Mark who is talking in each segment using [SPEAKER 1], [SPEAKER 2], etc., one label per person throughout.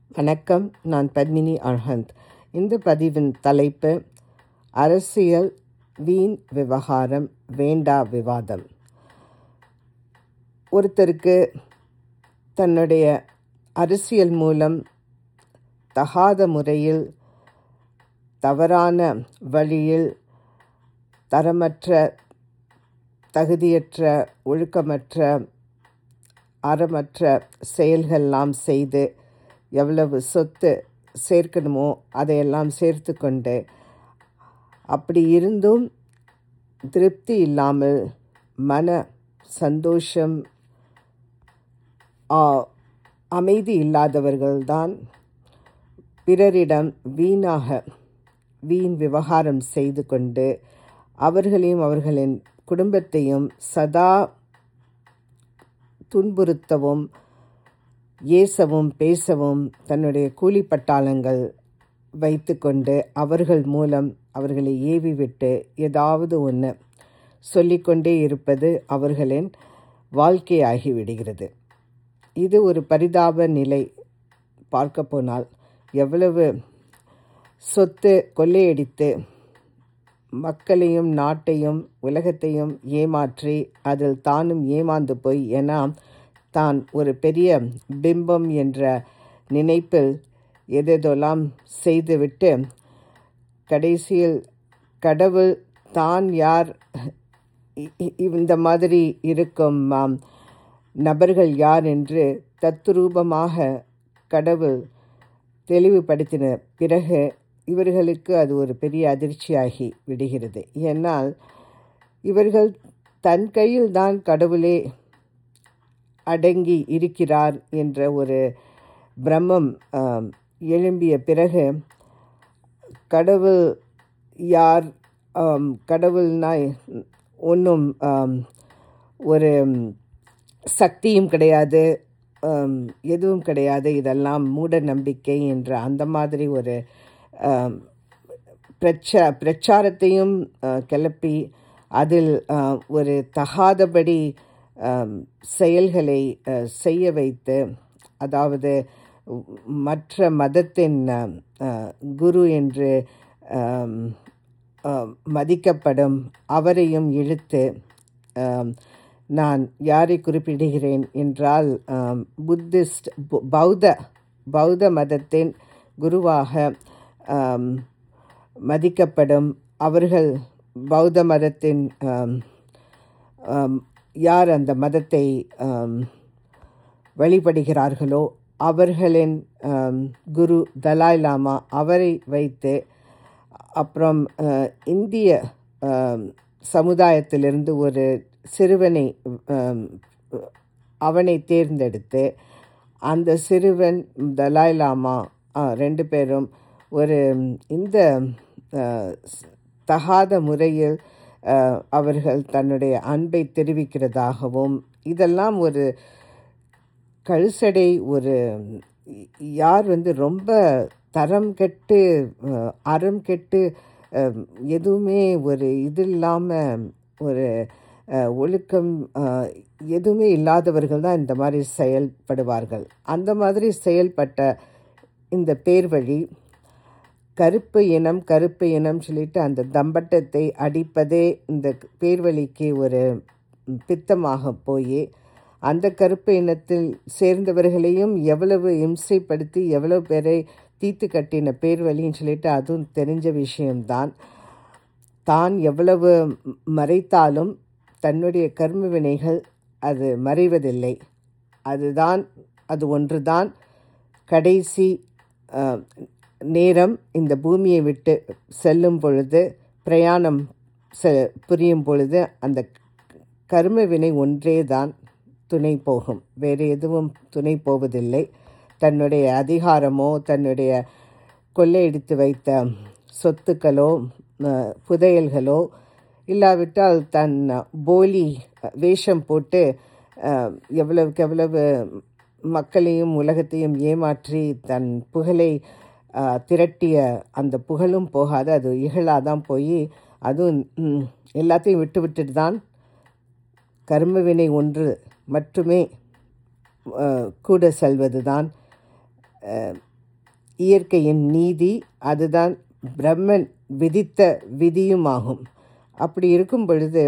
[SPEAKER 1] வணக்கம் நான் பத்மினி அர்ஹந்த் இந்த பதிவின் தலைப்பு அரசியல் வீண் விவகாரம் வேண்டா விவாதம் ஒருத்தருக்கு தன்னுடைய அரசியல் மூலம் தகாத முறையில் தவறான வழியில் தரமற்ற தகுதியற்ற ஒழுக்கமற்ற அறமற்ற செயல்கள்லாம் செய்து எவ்வளவு சொத்து சேர்க்கணுமோ அதையெல்லாம் சேர்த்து கொண்டு அப்படி இருந்தும் திருப்தி இல்லாமல் மன சந்தோஷம் ஆ, அமைதி இல்லாதவர்கள்தான் பிறரிடம் வீணாக வீண் விவகாரம் செய்து கொண்டு அவர்களையும் அவர்களின் குடும்பத்தையும் சதா துன்புறுத்தவும் ஏசவும் பேசவும் தன்னுடைய கூலி பட்டாளங்கள் வைத்துக்கொண்டு அவர்கள் மூலம் அவர்களை ஏவி விட்டு ஏதாவது ஒன்று சொல்லிக்கொண்டே இருப்பது அவர்களின் வாழ்க்கையாகி விடுகிறது இது ஒரு பரிதாப நிலை பார்க்க போனால் எவ்வளவு சொத்து கொள்ளையடித்து மக்களையும் நாட்டையும் உலகத்தையும் ஏமாற்றி அதில் தானும் ஏமாந்து போய் ஏன்னா தான் ஒரு பெரிய பிம்பம் என்ற நினைப்பில் எதெதெல்லாம் செய்துவிட்டு கடைசியில் கடவுள் தான் யார் இ- இ- இந்த மாதிரி இருக்கும் ஆம், நபர்கள் யார் என்று தத்துரூபமாக கடவுள் தெளிவுபடுத்தின பிறகு இவர்களுக்கு அது ஒரு பெரிய அதிர்ச்சியாகி விடுகிறது ஏன்னால் இவர்கள் தன் கையில் தான் கடவுளே அடங்கி இருக்கிறார் என்ற ஒரு பிரம்மம் ஆம், எழும்பிய பிறகு கடவுள் யார் ஆம், கடவுள்னா ஒன்றும் ஒரு சக்தியும் கிடையாது ஆம், எதுவும் கிடையாது இதெல்லாம் மூட நம்பிக்கை என்ற அந்த மாதிரி ஒரு ஆம், பிரச்ச பிரச்சாரத்தையும் அஹ், கிளப்பி அதில் அஹ், ஒரு தகாதபடி அம், செயல்களை அஹ், செய்ய வைத்து அதாவது உ- மற்ற மதத்தின் அஹ், அஹ், குரு என்று அம், அஹ், மதிக்கப்படும் அவரையும் இழுத்து ஆம், நான் யாரை குறிப்பிடுகிறேன் என்றால் ஆம், புத்திஸ்ட் பு- பௌத்த பௌத்த மதத்தின் குருவாக ஆம், மதிக்கப்படும் அவர்கள் பௌத்த மதத்தின் ஆம், ஆம், யார் அந்த மதத்தை ஆம், வழிபடுகிறார்களோ அவர்களின் ஆம், குரு தலாய் லாமா அவரை வைத்து அப்புறம் அஹ், இந்திய ஆம், சமுதாயத்திலிருந்து ஒரு சிறுவனை ஆம், அவனை தேர்ந்தெடுத்து அந்த சிறுவன் தலாய் லாமா ஆ, ரெண்டு பேரும் ஒரு இந்த அஹ், ஸ்- தகாத முறையில் அஹ், அவர்கள் தன்னுடைய அன்பை தெரிவிக்கிறதாகவும் இதெல்லாம் ஒரு கழுசடை ஒரு யார் வந்து ரொம்ப தரம் கெட்டு அஹ், அறம் கெட்டு அஹ், எதுவுமே ஒரு இது இல்லாமல் ஒரு அஹ், ஒழுக்கம் அஹ், எதுவுமே இல்லாதவர்கள் தான் இந்த மாதிரி செயல்படுவார்கள் அந்த மாதிரி செயல்பட்ட இந்த பேர் வழி கருப்பு இனம் கருப்பு இனம் சொல்லிட்டு அந்த தம்பட்டத்தை அடிப்பதே இந்த பேர்வழிக்கு ஒரு பித்தமாக போய் அந்த கருப்பு இனத்தில் சேர்ந்தவர்களையும் எவ்வளவு இம்சைப்படுத்தி எவ்வளவு பேரை தீத்து கட்டின பேர்வழின்னு சொல்லிட்டு அதுவும் தெரிஞ்ச விஷயம்தான் தான் எவ்வளவு மறைத்தாலும் தன்னுடைய கர்ம வினைகள் அது மறைவதில்லை அதுதான் அது ஒன்றுதான் கடைசி அஹ், நேரம் இந்த பூமியை விட்டு செல்லும் பொழுது பிரயாணம் செ புரியும் பொழுது அந்த கர்ம வினை ஒன்றே தான் துணை போகும் வேறு எதுவும் துணை போவதில்லை தன்னுடைய அதிகாரமோ தன்னுடைய கொள்ளையடித்து வைத்த சொத்துக்களோ அஹ், புதையல்களோ இல்லாவிட்டால் தன் போலி வேஷம் போட்டு அஹ், எவ்வளவுக்கு எவ்வளவு மக்களையும் உலகத்தையும் ஏமாற்றி தன் புகழை அஹ், திரட்டிய அந்த புகழும் போகாது அது இகழாதான் போய் அதுவும் ம், எல்லாத்தையும் விட்டு விட்டுட்டு தான் கர்மவினை ஒன்று மட்டுமே அஹ், கூட செல்வது தான் இயற்கையின் நீதி அதுதான் பிரம்மன் விதித்த விதியுமாகும் அப்படி இருக்கும் பொழுது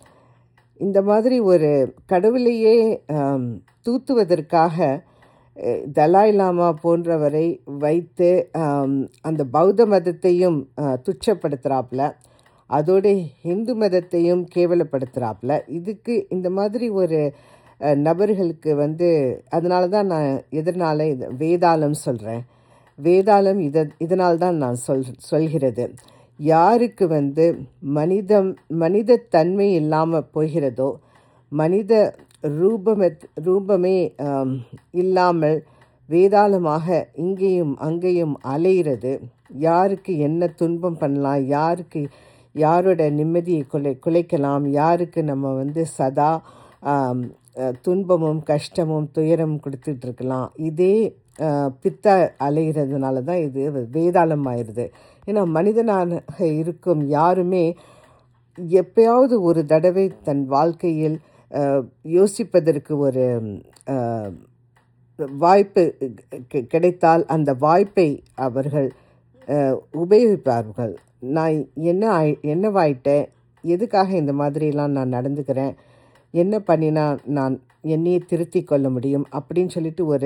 [SPEAKER 1] இந்த மாதிரி ஒரு கடவுளையே ஆம், தூத்துவதற்காக அஹ், தலாய் லாமா போன்றவரை வைத்து ஆம், அந்த பௌத்த மதத்தையும் அஹ், துச்சப்படுத்துகிறாப்புல அதோடு இந்து மதத்தையும் கேவலப்படுத்துகிறாப்புல இதுக்கு இந்த மாதிரி ஒரு அஹ், நபர்களுக்கு வந்து அதனால தான் நான் எதனால் இது வேதாளம் சொல்கிறேன் வேதாளம் இத இதனால் தான் நான் சொல் சொல்கிறது யாருக்கு வந்து மனிதம் மனித தன்மை இல்லாமல் போகிறதோ மனித ரூபமே ரூபமே ஆம், இல்லாமல் வேதாளமாக இங்கேயும் அங்கேயும் அலைகிறது யாருக்கு என்ன துன்பம் பண்ணலாம் யாருக்கு யாரோட நிம்மதியை குலை குலைக்கலாம் யாருக்கு நம்ம வந்து சதா ஆம், அஹ், துன்பமும் கஷ்டமும் துயரம் கொடுத்துட்டு இருக்கலாம் இதே அஹ், பித்த அலைகிறதுனால தான் இது வேதாளம் ஆயிடுது ஏன்னா மனிதனாக இருக்கும் யாருமே எப்பயாவது ஒரு தடவை தன் வாழ்க்கையில் அஹ், யோசிப்பதற்கு ஒரு அஹ், வாய்ப்பு கி- கிடைத்தால் அந்த வாய்ப்பை அவர்கள் அஹ், உபயோகிப்பார்கள் நான் என்ன ஆயி என்னவாயிட்டேன் எதுக்காக இந்த மாதிரிலாம் நான் நடந்துக்கிறேன் என்ன பண்ணினா நான் என்னையே திருத்தி கொள்ள முடியும் அப்படின்னு சொல்லிட்டு ஒரு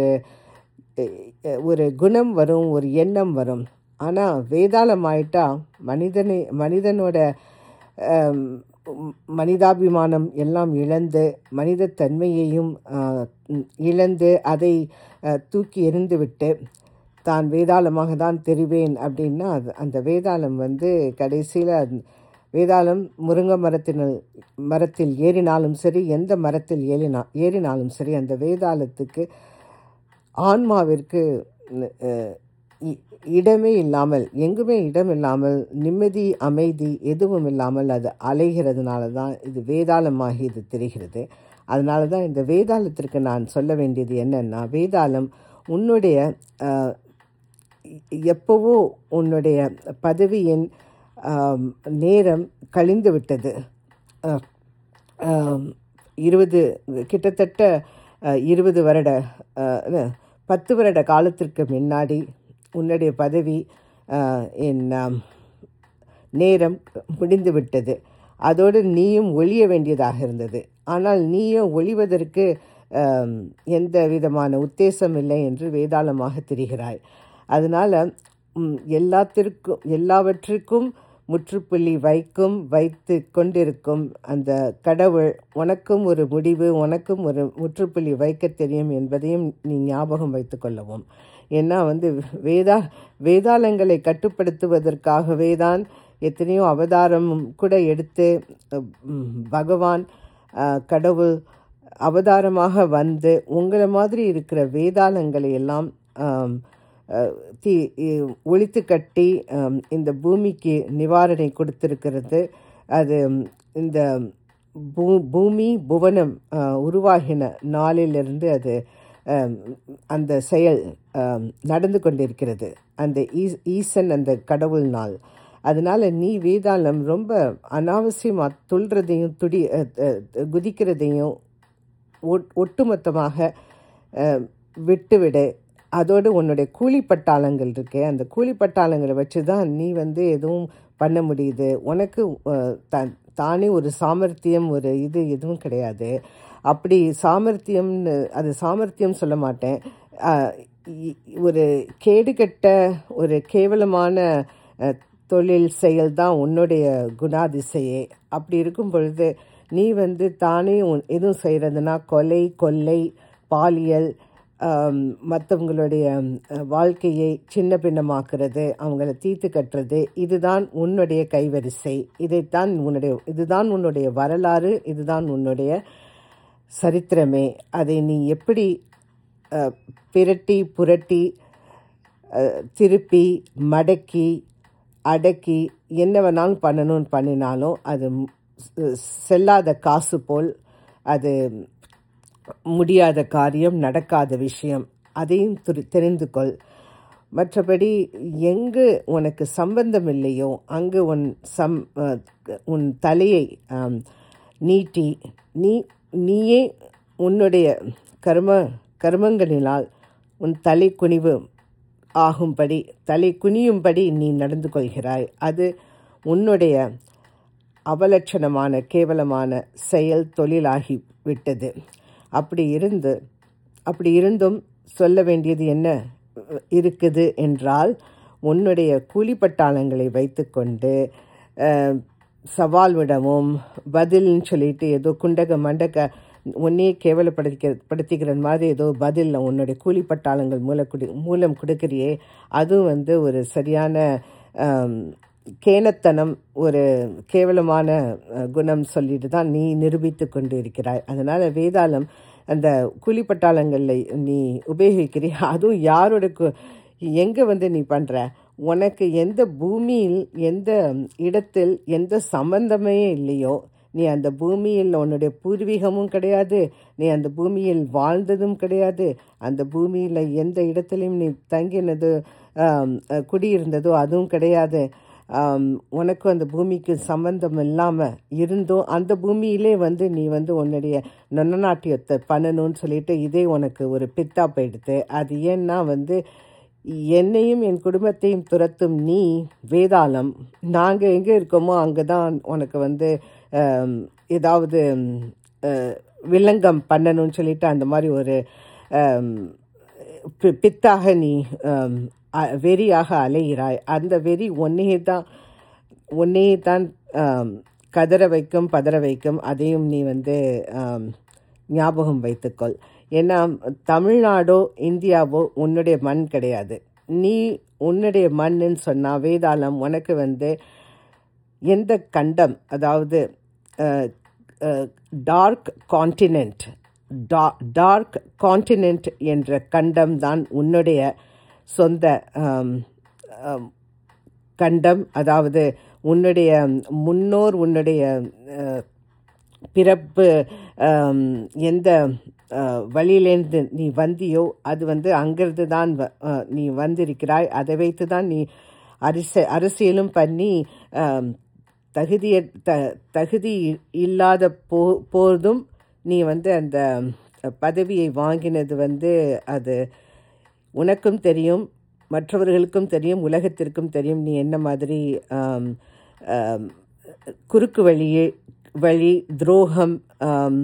[SPEAKER 1] அஹ், ஒரு குணம் வரும் ஒரு எண்ணம் வரும் ஆனால் வேதாளம் ஆயிட்டா மனிதனை மனிதனோட ஆம், மனிதாபிமானம் எல்லாம் இழந்து மனித தன்மையையும் ஆஹ், இழந்து அதை ஆஹ், தூக்கி எறிந்துவிட்டு தான் வேதாளமாக தான் தெரிவேன் அப்படின்னா அது அந்த வேதாளம் வந்து கடைசியில் வேதாளம் முருங்கை மரத்தின் மரத்தில் ஏறினாலும் சரி எந்த மரத்தில் ஏறினா ஏறினாலும் சரி அந்த வேதாளத்துக்கு ஆன்மாவிற்கு அஹ், இ- இடமே இல்லாமல் எங்குமே இடம் இல்லாமல் நிம்மதி அமைதி எதுவும் இல்லாமல் அது அலைகிறதுனால தான் இது வேதாளமாகி இது தெரிகிறது அதனால தான் இந்த வேதாளத்திற்கு நான் சொல்ல வேண்டியது என்னன்னா வேதாளம் உன்னுடைய அஹ், எப்போவோ உன்னுடைய பதவியின் ஆம், நேரம் கழிந்து விட்டது அஹ், ஆம், இருபது கிட்டத்தட்ட அஹ், இருபது வருட அஹ், இல்ல, பத்து வருட காலத்திற்கு முன்னாடி உன்னுடைய பதவி அஹ், என் ஆம், நேரம் முடிந்து விட்டது அதோடு நீயும் ஒழிய வேண்டியதாக இருந்தது ஆனால் நீயும் ஒழிவதற்கு ஆம், எந்த விதமான உத்தேசம் இல்லை என்று வேதாளமாக தெரிகிறாய் அதனால் எல்லாத்திற்கும் எல்லாவற்றிற்கும் முற்றுப்புள்ளி வைக்கும் வைத்து கொண்டிருக்கும் அந்த கடவுள் உனக்கும் ஒரு முடிவு உனக்கும் ஒரு முற்றுப்புள்ளி வைக்க தெரியும் என்பதையும் நீ ஞாபகம் வைத்து கொள்ளவும் ஏன்னா வந்து வேதா வேதாளங்களை கட்டுப்படுத்துவதற்காகவே தான் எத்தனையோ அவதாரம் கூட எடுத்து ம், பகவான் அஹ், கடவுள் அவதாரமாக வந்து உங்களை மாதிரி இருக்கிற வேதாளங்களை எல்லாம் ஆம், அஹ், தீ இ- ஒழித்து கட்டி ஆம், இந்த பூமிக்கு நிவாரணை கொடுத்திருக்கிறது அது ம், இந்த பூ பூமி புவனம் அஹ், உருவாகின நாளிலிருந்து அது ஆம், அந்த செயல் ஆம், நடந்து கொண்டிருக்கிறது அந்த ஈஸ் ஈசன் அந்த கடவுள் நாள் அதனால நீ வேதாளம் ரொம்ப அனாவசியமாக துள்றதையும் துடி அஹ், அஹ், குதிக்கிறதையும் ஒட்- ஒட்டுமொத்தமாக அஹ், விட்டுவிடு அதோடு உன்னுடைய கூலி பட்டாளங்கள் இருக்கு அந்த கூலி பட்டாளங்களை வச்சு தான் நீ வந்து எதுவும் பண்ண முடியுது உனக்கு அஹ், த தானே ஒரு சாமர்த்தியம் ஒரு இது எதுவும் கிடையாது அப்படி சாமர்த்தியம்னு அது சாமர்த்தியம் சொல்ல மாட்டேன் அஹ், இ- ஒரு கேடுகட்ட ஒரு கேவலமான அஹ், தொழில் செயல் தான் உன்னுடைய குணாதிசையே அப்படி இருக்கும் பொழுது நீ வந்து தானே உன்- எதுவும் செய்கிறதுனா கொலை கொள்ளை பாலியல் மற்றவங்களுடைய வாழ்க்கையை சின்ன பின்னமாக்குறது அவங்கள தீர்த்து கட்டுறது இதுதான் உன்னுடைய கைவரிசை இதைத்தான் உன்னுடைய இதுதான் உன்னுடைய வரலாறு இதுதான் உன்னுடைய சரித்திரமே அதை நீ எப்படி அஹ், பிரட்டி புரட்டி அஹ், திருப்பி மடக்கி அடக்கி என்ன வேணாலும் பண்ணணும்னு பண்ணினாலும் அது ம், செ- செல்லாத காசு போல் அது முடியாத காரியம் நடக்காத விஷயம் அதையும் துரி- தெரிந்து கொள் மற்றபடி எங்கு உனக்கு சம்பந்தம் இல்லையோ அங்கு உன் சம் அஹ், உன் தலையை ஆம், நீட்டி நீ நீயே உன்னுடைய கர்ம கர்மங்களினால் உன் தலை குனிவு ஆகும்படி தலை குனியும்படி நீ நடந்து கொள்கிறாய் அது உன்னுடைய அவலட்சணமான கேவலமான செயல் தொழிலாகி விட்டது அப்படி இருந்து அப்படி இருந்தும் சொல்ல வேண்டியது என்ன இருக்குது என்றால் உன்னுடைய கூலிப்பட்டாளங்களை வைத்துக்கொண்டு அஹ், சவால் விடவும் பதில்னு சொல்லிட்டு ஏதோ குண்டக மண்டக உன்னையே கேவலப்படுத்திக்க படுத்திக்கிற மாதிரி ஏதோ பதில் உன்னுடைய கூலிப்பட்டாளங்கள் மூலம் கொடு மூலம் கொடுக்குறியே அதுவும் வந்து ஒரு சரியான ஆம், கேனத்தனம் ஒரு கேவலமான அஹ், குணம் சொல்லிட்டு தான் நீ நிரூபித்து கொண்டு இருக்கிறாய் அதனால் வேதாளம் அந்த கூலிப்பட்டாளங்களை நீ உபயோகிக்கிறிய அதுவும் யாரோட கு எங்கே வந்து நீ பண்ணுற உனக்கு எந்த பூமியில் எந்த இடத்தில் எந்த சம்பந்தமே இல்லையோ நீ அந்த பூமியில் உன்னுடைய பூர்வீகமும் கிடையாது நீ அந்த பூமியில் வாழ்ந்ததும் கிடையாது அந்த பூமியில் எந்த இடத்துலையும் நீ தங்கினது ஆம், அஹ், குடியிருந்ததோ அதுவும் கிடையாது ஆம், உனக்கும் அந்த பூமிக்கு சம்பந்தம் இல்லாமல் இருந்தும் அந்த பூமியிலே வந்து நீ வந்து உன்னுடைய நொன்னநாட்டியத்தை பண்ணணும்னு சொல்லிட்டு இதே உனக்கு ஒரு பித்தா போயிடுது அது ஏன்னா வந்து என்னையும் என் குடும்பத்தையும் துரத்தும் நீ வேதாளம் நாங்கள் எங்கே இருக்கோமோ அங்கே தான் உனக்கு வந்து ஆம், ஏதாவது ம், அஹ், வில்லங்கம் பண்ணணும்னு சொல்லிட்டு அந்த மாதிரி ஒரு ஆம், பி- பித்தாக நீ ஆம், அ- வெறியாக அலைகிறாய் அந்த வெறி ஒன்னையே தான் உன்னையே தான் ஆம், கதற வைக்கும் பதற வைக்கும் அதையும் நீ வந்து ஆம், ஞாபகம் வைத்துக்கொள் ஏன்னா தமிழ்நாடோ இந்தியாவோ உன்னுடைய மண் கிடையாது நீ உன்னுடைய மண்ணுன்னு சொன்னால் வேதாளம் உனக்கு வந்து எந்த கண்டம் அதாவது டார்க் காண்டினென்ட் டார்க் காண்டினென்ட் என்ற கண்டம் தான் உன்னுடைய சொந்த ஆம், ஆம், கண்டம் அதாவது உன்னுடைய முன்னோர் உன்னுடைய அஹ், பிறப்பு ஆம், எந்த அஹ், வழியிலேருந்து நீ வந்தியோ அது வந்து அங்கிருந்து தான் வ- அஹ், நீ வந்திருக்கிறாய் அதை வைத்து தான் நீ அரச அரசியலும் பண்ணி ஆம், தகுதிய த தகுதி இல்லாத போ போதும் நீ வந்து அந்த பதவியை வாங்கினது வந்து அது உனக்கும் தெரியும் மற்றவர்களுக்கும் தெரியும் உலகத்திற்கும் தெரியும் நீ என்ன மாதிரி ஆம், ஆம், குறுக்கு வழியே வழி துரோகம் ஆம்,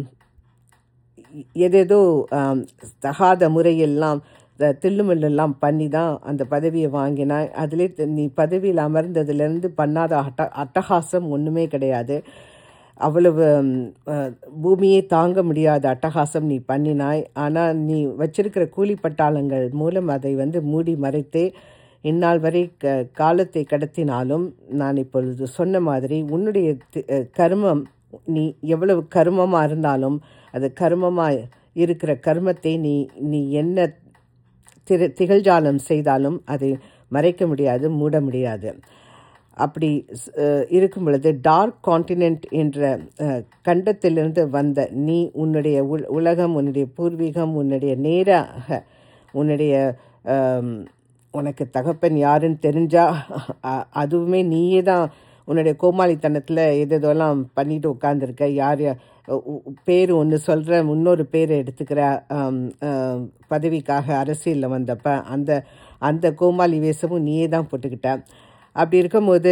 [SPEAKER 1] எதேதோ ஆம், தகாத முறையெல்லாம் த- தில்லுமுல்லெல்லாம் பண்ணி தான் அந்த பதவியை வாங்கினாய் அதிலே த- நீ பதவியில் அமர்ந்ததுலேருந்து பண்ணாத அட்ட அட்டகாசம் ஒன்றுமே கிடையாது அவ்வளவு ம், அஹ், பூமியை தாங்க முடியாத அட்டகாசம் நீ பண்ணினாய் ஆனால் நீ வச்சிருக்கிற கூலி பட்டாளங்கள் மூலம் அதை வந்து மூடி மறைத்தே இந்நாள் வரை க காலத்தை கடத்தினாலும் நான் இப்பொழுது சொன்ன மாதிரி உன்னுடைய தி- அஹ், கர்மம் நீ எவ்வளவு கர்மமாக இருந்தாலும் அது கர்மமாக இருக்கிற கர்மத்தை நீ நீ என்ன திரு திகழ்ஜாலம் செய்தாலும் அதை மறைக்க முடியாது மூட முடியாது அப்படி ஸ்- அஹ் இருக்கும் பொழுது டார்க் காண்டினென்ட் என்ற அஹ், கண்டத்திலிருந்து வந்த நீ உன்னுடைய உல் உலகம் உன்னுடைய பூர்வீகம் உன்னுடைய நேராக உன்னுடைய ஆம், உனக்கு தகப்பன் யாருன்னு தெரிஞ்சா அ- அதுவுமே நீயே தான் உன்னுடைய கோமாளித்தனத்தில் எதெல்லாம் பண்ணிட்டு உட்காந்துருக்க யார் யா- உ- உ- பேர் ஒன்று சொல்கிற இன்னொரு பேரை எடுத்துக்கிற ஆம், ஆம், பதவிக்காக அரசியலில் வந்தப்ப அந்த அந்த கோமாளி வேஷமும் நீயே தான் போட்டுக்கிட்ட அப்படி இருக்கும்போது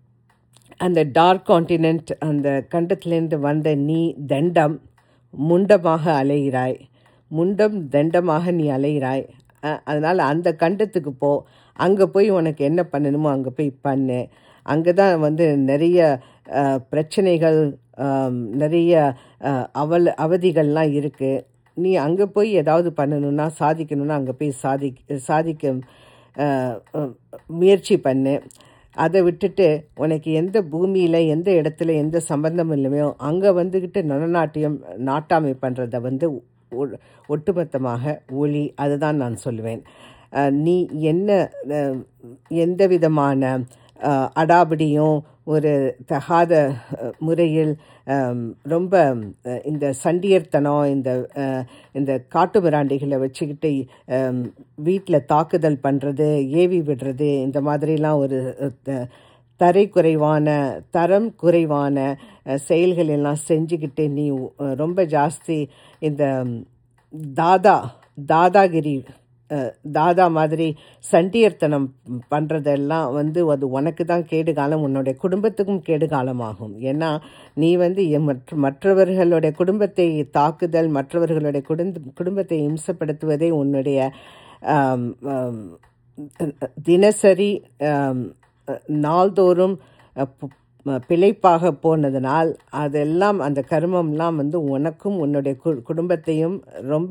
[SPEAKER 1] அந்த டார்க் காண்டினென்ட் அந்த கண்டத்திலேருந்து வந்த நீ தண்டம் முண்டமாக அலைகிறாய் முண்டம் தண்டமாக நீ அலைகிறாய் அ- அதனால் அந்த கண்டத்துக்கு போ அங்கே போய் உனக்கு என்ன பண்ணணுமோ அங்கே போய் பண்ணு அங்கே தான் வந்து நிறைய அஹ், பிரச்சனைகள் ஆம், நிறைய அஹ், அவல் அவதிகள்லாம் இருக்குது நீ அங்கே போய் ஏதாவது பண்ணணும்னா சாதிக்கணும்னா அங்கே போய் சாதி சாதிக்க அஹ், அஹ், முயற்சி பண்ணு அதை விட்டுட்டு உனக்கு எந்த பூமியில் எந்த இடத்துல எந்த சம்பந்தம் இல்லையோ அங்கே வந்துக்கிட்டு நனநாட்டியம் நாட்டாமை பண்ணுறத வந்து ஒ- ஒட்டுமொத்தமாக ஒளி அதுதான் நான் சொல்லுவேன் அஹ், நீ என்ன அஹ், எந்த விதமான அஹ், அடாபடியும் ஒரு தகாத அஹ், முறையில் அம், ரொம்ப அஹ், இந்த சண்டியர்த்தனம் இந்த அஹ், இந்த காட்டு மிராண்டிகளை வச்சுக்கிட்டு வீட்டில் தாக்குதல் பண்ணுறது ஏவி விடுறது இந்த மாதிரிலாம் ஒரு அஹ், த- தரை குறைவான தரம் குறைவான அஹ், செயல்கள் எல்லாம் செஞ்சுக்கிட்டு நீ அஹ், ரொம்ப ஜாஸ்தி இந்த ம், தாதா தாதாகிரி அஹ், தாதா மாதிரி சண்டியர்த்தனம் பண்ணுறதெல்லாம் வந்து அது உனக்கு தான் கேடு காலம் உன்னுடைய குடும்பத்துக்கும் கேடு காலமாகும் ஏன்னா நீ வந்து எ- மற்ற மற்றவர்களுடைய குடும்பத்தை தாக்குதல் மற்றவர்களுடைய குடும்ப குடும்பத்தை இம்சப்படுத்துவதே உன்னுடைய ஆம், ஆம், தினசரி ஆம், நாள்தோறும் அ, பு- ம- பிழைப்பாக போனதனால் அதெல்லாம் அந்த கர்மம்லாம் வந்து உனக்கும் உன்னுடைய கு குடும்பத்தையும் ரொம்ப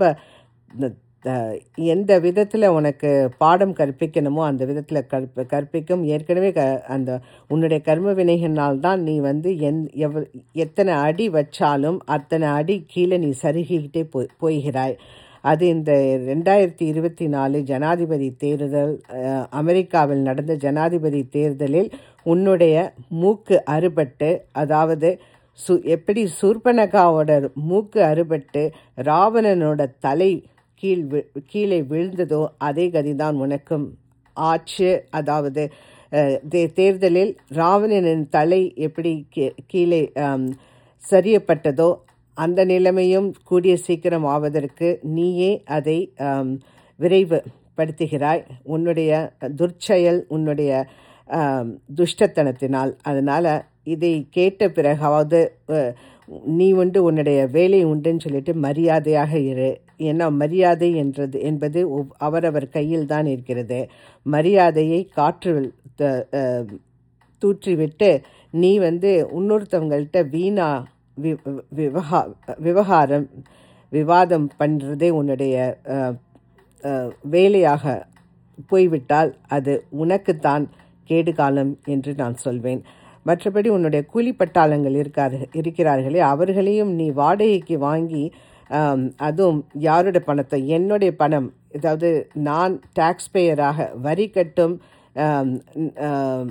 [SPEAKER 1] ந- த- எந்த விதத்தில் உனக்கு பாடம் கற்பிக்கணுமோ அந்த விதத்தில் கற்ப கற்பிக்கும் ஏற்கனவே க அந்த உன்னுடைய கர்ம வினைகளால் தான் நீ வந்து எந் எவ் எத்தனை அடி வச்சாலும் அத்தனை அடி கீழே நீ சருகிக்கிட்டே போய் போய்கிறாய் அது இந்த ரெண்டாயிரத்தி இருபத்தி நாலு ஜனாதிபதி தேர்தல் அஹ், அமெரிக்காவில் நடந்த ஜனாதிபதி தேர்தலில் உன்னுடைய மூக்கு அறுபட்டு அதாவது சு எப்படி சூர்பனகாவோட மூக்கு அறுபட்டு ராவணனோட தலை கீழ் வி கீழே விழுந்ததோ அதே கதிதான் உனக்கும் ஆச்சு அதாவது அஹ், தே- தேர்தலில் ராவணனின் தலை எப்படி கீ- கீழே ஆம், சரியப்பட்டதோ அந்த நிலைமையும் கூடிய சீக்கிரம் ஆவதற்கு நீயே அதை ஆம், விரைவுபடுத்துகிறாய் உன்னுடைய துர்ச்செயல் உன்னுடைய ஆம், துஷ்டத்தனத்தினால் அதனால் இதை கேட்ட பிறகாவது அஹ், நீ உண்டு உன்னுடைய வேலை உண்டுன்னு சொல்லிட்டு மரியாதையாக இரு ஏன்னா மரியாதை என்றது என்பது ஒவ்- அவரவர் கையில் தான் இருக்கிறது மரியாதையை காற்று த- அஹ், தூற்றிவிட்டு நீ வந்து இன்னொருத்தவங்கள்ட்ட வீணா வி விவகா விவகாரம் விவாதம் பண்ணுறதே உன்னுடைய அஹ், அஹ், வேலையாக போய்விட்டால் அது உனக்குத்தான் கேடு காலம் என்று நான் சொல்வேன் மற்றபடி உன்னுடைய கூலிப்பட்டாளங்கள் இருக்காரு இருக்கிறார்களே அவர்களையும் நீ வாடகைக்கு வாங்கி ஆம், அதுவும் யாரோட பணத்தை என்னுடைய பணம் அதாவது நான் டாக்ஸ் பேயராக வரி கட்டும் ஆம், ஆம்,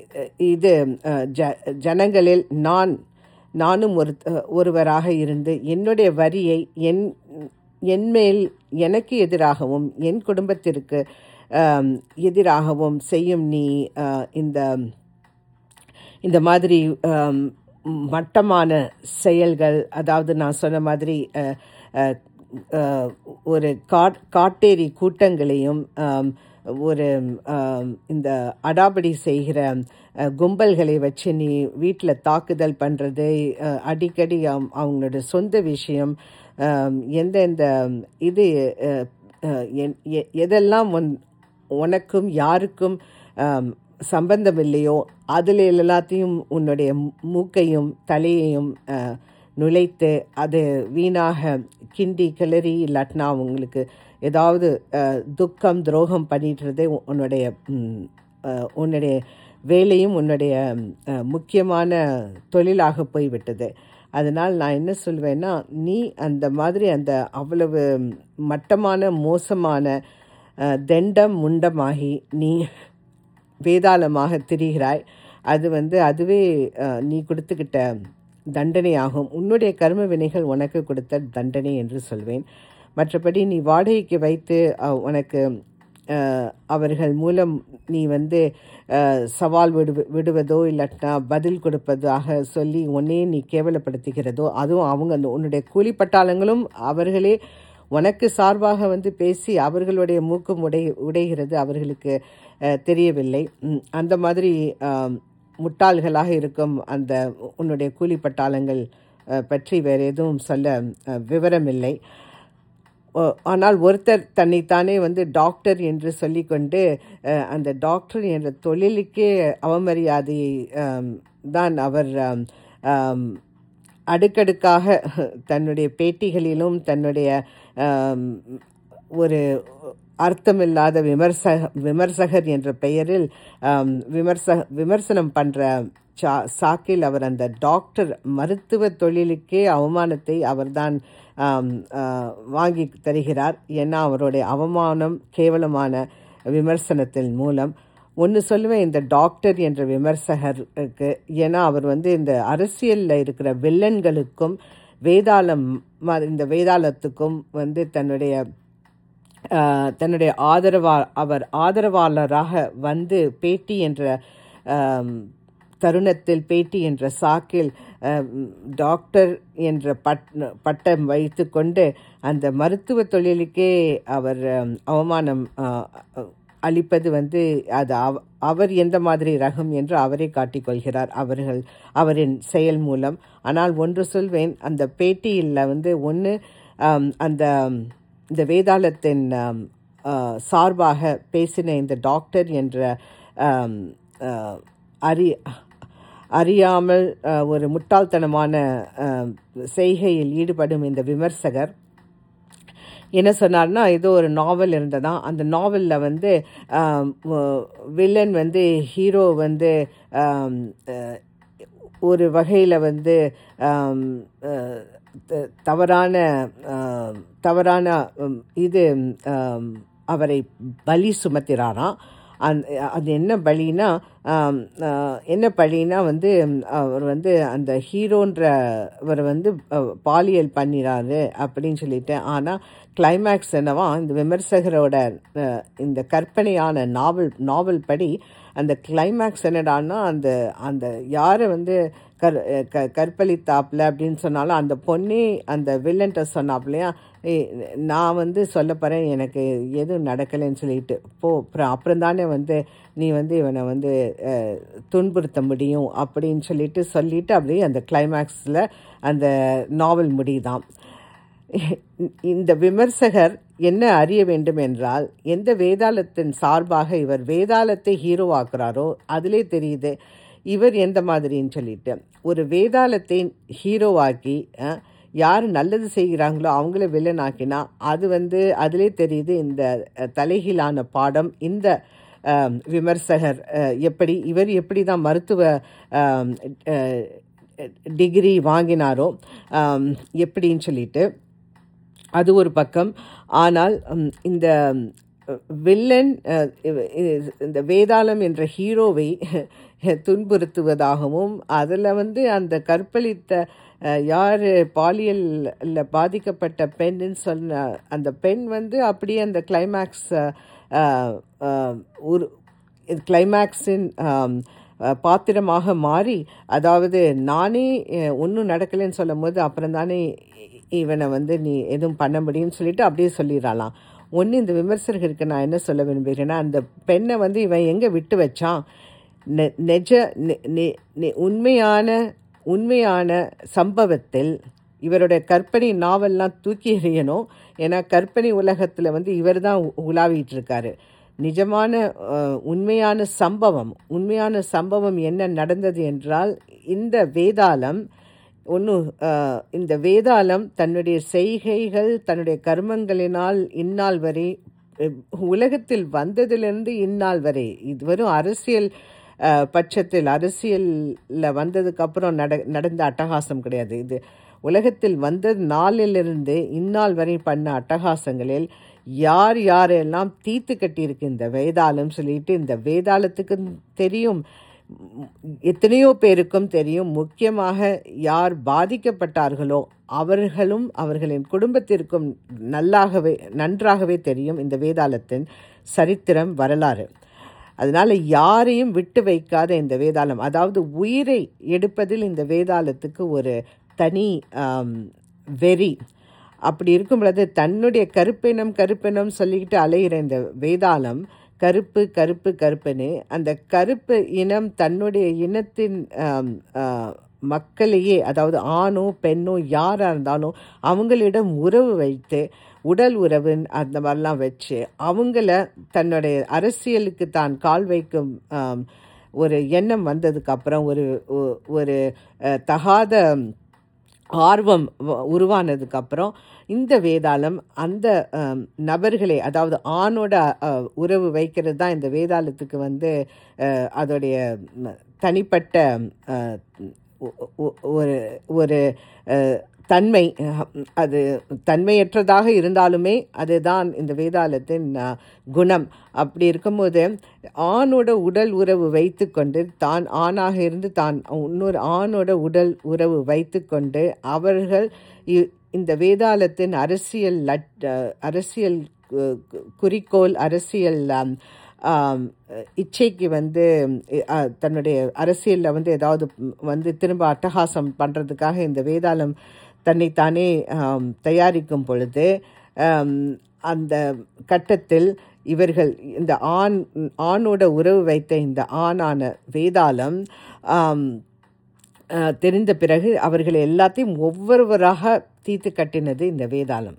[SPEAKER 1] இது அஹ், ஜ ஜனங்களில் நான் நானும் ஒரு ஒருவராக இருந்து என்னுடைய வரியை என் என்மேல் எனக்கு எதிராகவும் என் குடும்பத்திற்கு ஆம், எதிராகவும் செய்யும் நீ அஹ், இந்த இந்த மாதிரி ஆம், மட்டமான செயல்கள் அதாவது நான் சொன்ன மாதிரி அஹ், அஹ், அஹ், ஒரு காட் காட்டேரி கூட்டங்களையும் ஆம், ஒரு ஆம், இந்த அடாபடி செய்கிற அஹ், கும்பல்களை வச்சு நீ வீட்டில் தாக்குதல் பண்ணுறது அடிக்கடி அவ- அவங்களோட சொந்த விஷயம் ஆம், எந்தெந்த இது அஹ், அஹ், என்- எ- எதெல்லாம் உன் உனக்கும் யாருக்கும் ஆம், சம்பந்தம் இல்லையோ அதில் எல்லாத்தையும் உன்னுடைய மூ- மூக்கையும் தலையையும் அஹ், நுழைத்து அது வீணாக கிண்டி கிளறி இல்லாட்டினா உங்களுக்கு ஏதாவது அஹ், துக்கம் துரோகம் பண்ணிட்டுறதே உ- உன்னுடைய ம், அஹ், உன்னுடைய வேலையும் உன்னுடைய அஹ், முக்கியமான தொழிலாக போய்விட்டது அதனால் நான் என்ன சொல்வேன்னா நீ அந்த மாதிரி அந்த அவ்வளவு மட்டமான மோசமான அஹ், தெண்டம் முண்டமாகி நீ வேதாளமாக திரிகிறாய் அது வந்து அதுவே அஹ், நீ கொடுத்துக்கிட்ட தண்டனையாகும் உன்னுடைய கர்ம வினைகள் உனக்கு கொடுத்த தண்டனை என்று சொல்வேன் மற்றபடி நீ வாடகைக்கு வைத்து அஹ், உனக்கு அஹ், அவர்கள் மூலம் நீ வந்து அஹ், சவால் விடு விடுவதோ இல்லாட்டினா பதில் கொடுப்பதாக சொல்லி உன்னே நீ கேவலப்படுத்துகிறதோ அதுவும் அவங்க அந்த உன்னுடைய கூலிப்பட்டாளங்களும் அவர்களே உனக்கு சார்பாக வந்து பேசி அவர்களுடைய மூக்கும் உடை உடைகிறது அவர்களுக்கு அஹ், தெரியவில்லை ம், அந்த மாதிரி ஆம், முட்டாள்களாக இருக்கும் அந்த உன்னுடைய கூலிப்பட்டாளங்கள் அஹ், பற்றி வேறு எதுவும் சொல்ல அஹ், விவரமில்லை ஓ- ஆனால் ஒருத்தர் தன்னைத்தானே வந்து டாக்டர் என்று சொல்லிக்கொண்டு அஹ், அந்த டாக்டர் என்ற தொழிலுக்கே அவமரியாதையை ஆம், தான் அவர் ஆம், ஆம், அடுக்கடுக்காக தன்னுடைய பேட்டிகளிலும் தன்னுடைய ஆம், ஒரு அர்த்தமில்லாத விமர்சக விமர்சகர் என்ற பெயரில் ஆம், விமர்ச விமர்சனம் பண்ணுற சா சாக்கில் அவர் அந்த டாக்டர் மருத்துவ தொழிலுக்கே அவமானத்தை அவர்தான் ஆம், ஆ, வாங்கி தருகிறார் ஏன்னா அவருடைய அவமானம் கேவலமான விமர்சனத்தின் மூலம் ஒன்று சொல்லுவேன் இந்த டாக்டர் என்ற விமர்சகருக்கு ஏன்னா அவர் வந்து இந்த அரசியலில் இருக்கிற வில்லன்களுக்கும் வேதாளம் ம- இந்த வேதாளத்துக்கும் வந்து தன்னுடைய ஆஹ், தன்னுடைய ஆதரவா அவர் ஆதரவாளராக வந்து பேட்டி என்ற ஆம், தருணத்தில் பேட்டி என்ற சாக்கில் அஹ், டாக்டர் என்ற பட் பட்டம் வைத்துக்கொண்டு அந்த மருத்துவ தொழிலுக்கே அவர் அஹ், அவமானம் அஹ், அஹ், அளிப்பது வந்து அது அவ அவர் எந்த மாதிரி ரகம் என்று அவரே காட்டிக்கொள்கிறார் அவர்கள் அவரின் செயல் மூலம் ஆனால் ஒன்று சொல்வேன் அந்த பேட்டியில் வந்து ஒன்று அந்த இந்த வேதாளத்தின் ஆம், ஆ, சார்பாக பேசின இந்த டாக்டர் என்ற ஆம், ஆ, அறி அறியாமல் ஆ, ஒரு முட்டாள்தனமான ஆ, செய்கையில் ஈடுபடும் இந்த விமர்சகர் என்ன சொன்னார்னா ஏதோ ஒரு நாவல் இருந்ததா அந்த நாவலில் வந்து வில்லன் வந்து ஹீரோ வந்து ஆம், அஹ், ஒரு வகையில் வந்து ஆம், அஹ், த- தவறான ஆம், தவறான உம், இது ஆம், அவரை பலி சுமத்திறாராம் அந் அது என்ன பலினா ஆம், ஆஹ், என்ன பலினா வந்து ம், அவர் வந்து அந்த ஹீரோன்றவர் வந்து அஹ், பாலியல் பண்ணிறாரு அப்படின்னு சொல்லிட்டு ஆனால் கிளைமேக்ஸ் என்னவா இந்த விமர்சகரோட அஹ், இந்த கற்பனையான நாவல் நாவல் படி அந்த கிளைமேக்ஸ் என்னடான்னா அந்த அந்த யாரை வந்து கர் க கற்பழித்தாப்புல அப்படின்னு சொன்னாலும் அந்த பொண்ணே அந்த வில்லன்ட்ட சொன்னாப்லையா ஏய் நான் வந்து சொல்ல போகிறேன் எனக்கு எதுவும் நடக்கலைன்னு சொல்லிட்டு போ அப்புறம் அப்புறம் தானே வந்து நீ வந்து இவனை வந்து அஹ், துன்புறுத்த முடியும் அப்படின்னு சொல்லிட்டு சொல்லிட்டு அப்படியே அந்த கிளைமேக்ஸில் அந்த நாவல் முடியுதாம் இந்த விமர்சகர் என்ன அறிய வேண்டும் என்றால் எந்த வேதாளத்தின் சார்பாக இவர் வேதாளத்தை ஹீரோவாக்குறாரோ அதிலே தெரியுது இவர் எந்த மாதிரின்னு சொல்லிட்டு ஒரு வேதாளத்தை ஹீரோவாக்கி அஹ், யார் நல்லது செய்கிறாங்களோ அவங்கள வில்லன் ஆக்கினா அது வந்து அதிலே தெரியுது இந்த அஹ், தலைகீழான பாடம் இந்த அஹ், விமர்சகர் அஹ், எப்படி இவர் எப்படி தான் மருத்துவ அஹ், அஹ், டிகிரி வாங்கினாரோ அஹ், எப்படின்னு சொல்லிட்டு அது ஒரு பக்கம் ஆனால் ம், இந்த ம், வில்லன் அஹ், இவ- இ- இந்த வேதாளம் என்ற ஹீரோவை துன்புறுத்துவதாகவும் அதில் வந்து அந்த கற்பழித்த அஹ், யார் பாலியலில் பாதிக்கப்பட்ட பெண்ணுன்னு சொன்ன அந்த பெண் வந்து அப்படியே அந்த கிளைமேக்ஸ் ஒரு கிளைமேக்ஸின் ஆம், அஹ், பாத்திரமாக மாறி அதாவது நானே ஒன்றும் நடக்கலைன்னு சொல்லும் போது அப்புறம் தானே இவனை வந்து நீ எதுவும் பண்ண முடியும்னு சொல்லிட்டு அப்படியே சொல்லிடலாம் ஒன்று இந்த விமர்சகருக்கு நான் என்ன சொல்ல விரும்புகிறேன்னா அந்த பெண்ணை வந்து இவன் எங்கே விட்டு வச்சான் நெ- நெஜ நெ- நெ- நெ- உண்மையான உண்மையான சம்பவத்தில் இவருடைய கற்பனை நாவல்லாம் தூக்கி எறியணும் ஏன்னா கற்பனை உலகத்தில் வந்து இவர் தான் உலாவிட்டு இருக்காரு நிஜமான அஹ், உண்மையான சம்பவம் உண்மையான சம்பவம் என்ன நடந்தது என்றால் இந்த வேதாளம் ஒன்று இந்த வேதாளம் தன்னுடைய செய்கைகள் தன்னுடைய கர்மங்களினால் இந்நாள் வரை அஹ், உலகத்தில் வந்ததிலிருந்து இந்நாள் வரை இது வெறும் அரசியல் அஹ், பட்சத்தில் அரசியலில் வந்ததுக்கப்புறம் நட நடந்த அட்டகாசம் கிடையாது இது உலகத்தில் வந்த நாளிலிருந்து இந்நாள் வரை பண்ண அட்டகாசங்களில் யார் யாரெல்லாம் தீத்து கட்டியிருக்கு இந்த வேதாளம் சொல்லிட்டு இந்த வேதாளத்துக்கு தெரியும் ம், எத்தனையோ பேருக்கும் தெரியும் முக்கியமாக யார் பாதிக்கப்பட்டார்களோ அவர்களும் அவர்களின் குடும்பத்திற்கும் நல்லாகவே நன்றாகவே தெரியும் இந்த வேதாளத்தின் சரித்திரம் வரலாறு அதனால யாரையும் விட்டு வைக்காத இந்த வேதாளம் அதாவது உயிரை எடுப்பதில் இந்த வேதாளத்துக்கு ஒரு தனி ஆம், வெறி அப்படி இருக்கும் பொழுது தன்னுடைய கருப்பினம் கருப்பினம் சொல்லிக்கிட்டு அலைகிற இந்த வேதாளம் கருப்பு கருப்பு கருப்புன்னு அந்த கருப்பு இனம் தன்னுடைய இனத்தின் ஆம், ஆ, மக்களையே அதாவது ஆணோ பெண்ணோ யாராக இருந்தாலும் அவங்களிடம் உறவு வைத்து உடல் உறவு அந்த மாதிரிலாம் வச்சு அவங்கள தன்னுடைய அரசியலுக்கு தான் கால் வைக்கும் ஆம், ஒரு எண்ணம் வந்ததுக்கப்புறம் ஒரு ஒ- ஒரு அஹ், தகாத ஆர்வம் வ- உருவானதுக்கப்புறம் இந்த வேதாளம் அந்த அம், நபர்களை அதாவது ஆணோட அஹ், உறவு வைக்கிறது தான் இந்த வேதாளத்துக்கு வந்து அஹ், அதோடைய ம், தனிப்பட்ட அஹ், ஒ- ஒ- ஒரு ஒரு அஹ், தன்மை அஹ், அது தன்மையற்றதாக இருந்தாலுமே அதுதான் இந்த வேதாளத்தின் அஹ், குணம் அப்படி இருக்கும்போது ஆணோட உடல் உறவு வைத்துக்கொண்டு தான் ஆணாக இருந்து தான் இன்னொரு ஆணோட உடல் உறவு வைத்துக்கொண்டு அவர்கள் இ- இந்த வேதாளத்தின் அரசியல் லட் அஹ், அரசியல் கு- கு- குறிக்கோள் அரசியல் ஆம், ஆம், இச்சைக்கு வந்து அ, தன்னுடைய அரசியலில் வந்து ஏதாவது ம், வந்து திரும்ப அட்டகாசம் பண்ணுறதுக்காக இந்த வேதாளம் தன்னைத்தானே ஆம், தயாரிக்கும் பொழுது ஆம், அந்த கட்டத்தில் இவர்கள் இந்த ஆண் ஆணோட உறவு வைத்த இந்த ஆணான வேதாளம் ஆம், அஹ், தெரிந்த பிறகு அவர்கள் எல்லாத்தையும் ஒவ்வொருவராக தீர்த்து கட்டினது இந்த வேதாளம்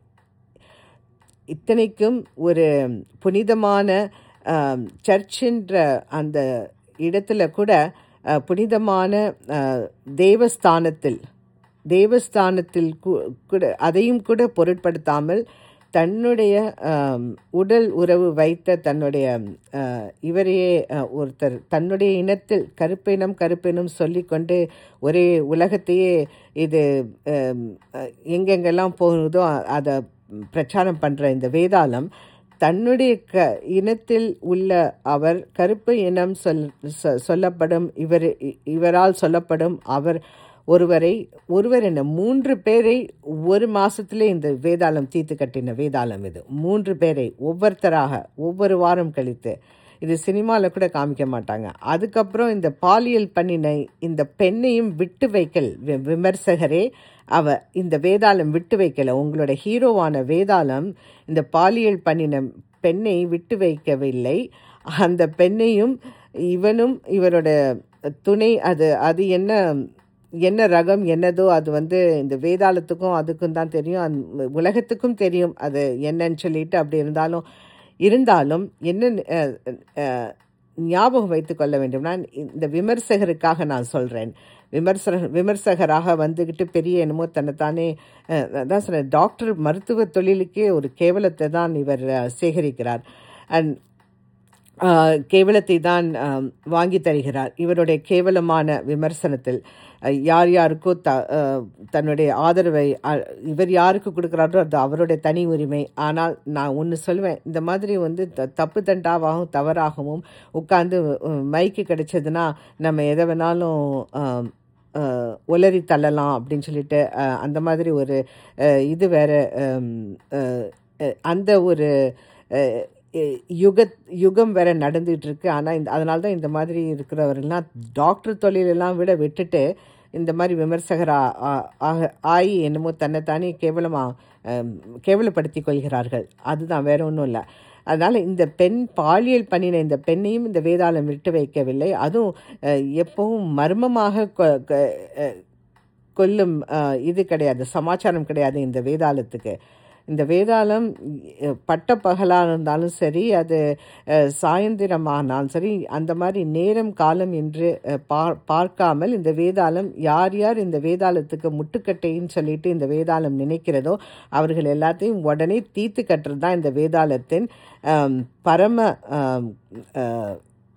[SPEAKER 1] இத்தனைக்கும் ஒரு புனிதமான ஆம், சர்ச்சின்ற அந்த இடத்துல கூட அஹ், புனிதமான அஹ், தேவஸ்தானத்தில் தேவஸ்தானத்தில் கூ- கூட அதையும் கூட பொருட்படுத்தாமல் தன்னுடைய ஆம், உடல் உறவு வைத்த தன்னுடைய அஹ், இவரையே அஹ், ஒருத்தர் தன்னுடைய இனத்தில் கருப்பினம் கருப்பினம் சொல்லிக்கொண்டு ஒரே உலகத்தையே இது ஆம், அஹ், எங்கெங்கெல்லாம் போகுதோ அதை பிரச்சாரம் பண்ணுற இந்த வேதாளம் தன்னுடைய க இனத்தில் உள்ள அவர் கருப்பு இனம் சொல் சொ- சொல்லப்படும் இவர் இ- இவரால் சொல்லப்படும் அவர் ஒருவரை ஒருவர் என்ன மூன்று பேரை ஒரு மாசத்திலே இந்த வேதாளம் தீர்த்து கட்டின வேதாளம் இது மூன்று பேரை ஒவ்வொருத்தராக ஒவ்வொரு வாரம் கழித்து இது சினிமாவில் கூட காமிக்க மாட்டாங்க அதுக்கப்புறம் இந்த பாலியல் பண்ணின இந்த பெண்ணையும் விட்டு வைக்கல் வி- விமர்சகரே அவ இந்த வேதாளம் விட்டு வைக்கல உங்களோட ஹீரோவான வேதாளம் இந்த பாலியல் பண்ணின பெண்ணை விட்டு வைக்கவில்லை அந்த பெண்ணையும் இவனும் இவரோட துணை அது அது என்ன என்ன ரகம் என்னதோ அது வந்து இந்த வேதாளத்துக்கும் அதுக்கும் தான் தெரியும் அந்த உலகத்துக்கும் தெரியும் அது என்னன்னு சொல்லிட்டு அப்படி இருந்தாலும் இருந்தாலும் என்ன அஹ், அஹ், ஞாபகம் வைத்து கொள்ள வேண்டும் நான் இந்த விமர்சகருக்காக நான் சொல்கிறேன் விமர்சக விமர்சகராக வந்துக்கிட்டு பெரிய என்னமோ தன்னைத்தானே அஹ், அதான் சொன்னேன் டாக்டர் மருத்துவ தொழிலுக்கே ஒரு கேவலத்தை தான் இவர் அஹ், சேகரிக்கிறார் அண்ட் ஆஹ், கேவலத்தை தான் ஆம், வாங்கி தருகிறார் இவருடைய கேவலமான விமர்சனத்தில் அஹ், யார் யாருக்கோ த அஹ், தன்னுடைய ஆதரவை அஹ், இவர் யாருக்கு கொடுக்குறாரோ அது அவருடைய தனி உரிமை ஆனால் நான் ஒன்று சொல்லுவேன் இந்த மாதிரி வந்து த தப்பு தண்டாவாகவும் தவறாகவும் உட்காந்து மைக்கு கிடைச்சதுன்னா நம்ம எதை வேணாலும் ஆம், அஹ், உளறி தள்ளலாம் அப்படின்னு சொல்லிட்டு அஹ், அந்த மாதிரி ஒரு அஹ், இது வேற ஹம், அஹ், அஹ், அந்த ஒரு அஹ், அஹ், யுக யுகம் வேற நடந்துட்டு இருக்கு ஆனால் இந்த அதனால தான் இந்த மாதிரி இருக்கிறவர்கள்லாம் டாக்டர் தொழிலெல்லாம் விட விட்டுட்டு இந்த மாதிரி விமர்சகர் ஆ- ஆ- ஆக- ஆகி என்னமோ தன்னைத்தானே கேவலமாக கேவலப்படுத்தி கொள்கிறார்கள் அதுதான் வேற ஒன்றும் இல்லை அதனால் இந்த பெண் பாலியல் பண்ணின இந்த பெண்ணையும் இந்த வேதாளம் விட்டு வைக்கவில்லை அதுவும் அஹ், எப்பவும் மர்மமாக கொ- கொ- அஹ், கொல்லும் அஹ், இது கிடையாது சமாச்சாரம் கிடையாது இந்த வேதாளத்துக்கு இந்த வேதாளம் அஹ், பட்ட பகலாக இருந்தாலும் சரி அது அஹ், சாயந்திரமானாலும் சரி அந்த மாதிரி நேரம் காலம் என்று அஹ், பார் பார்க்காமல் இந்த வேதாளம் யார் யார் இந்த வேதாளத்துக்கு முட்டுக்கட்டைன்னு சொல்லிட்டு இந்த வேதாளம் நினைக்கிறதோ அவர்கள் எல்லாத்தையும் உடனே தீர்த்து கட்டுறது தான் இந்த வேதாளத்தின் ஆம், பரம ஆம், அஹ்,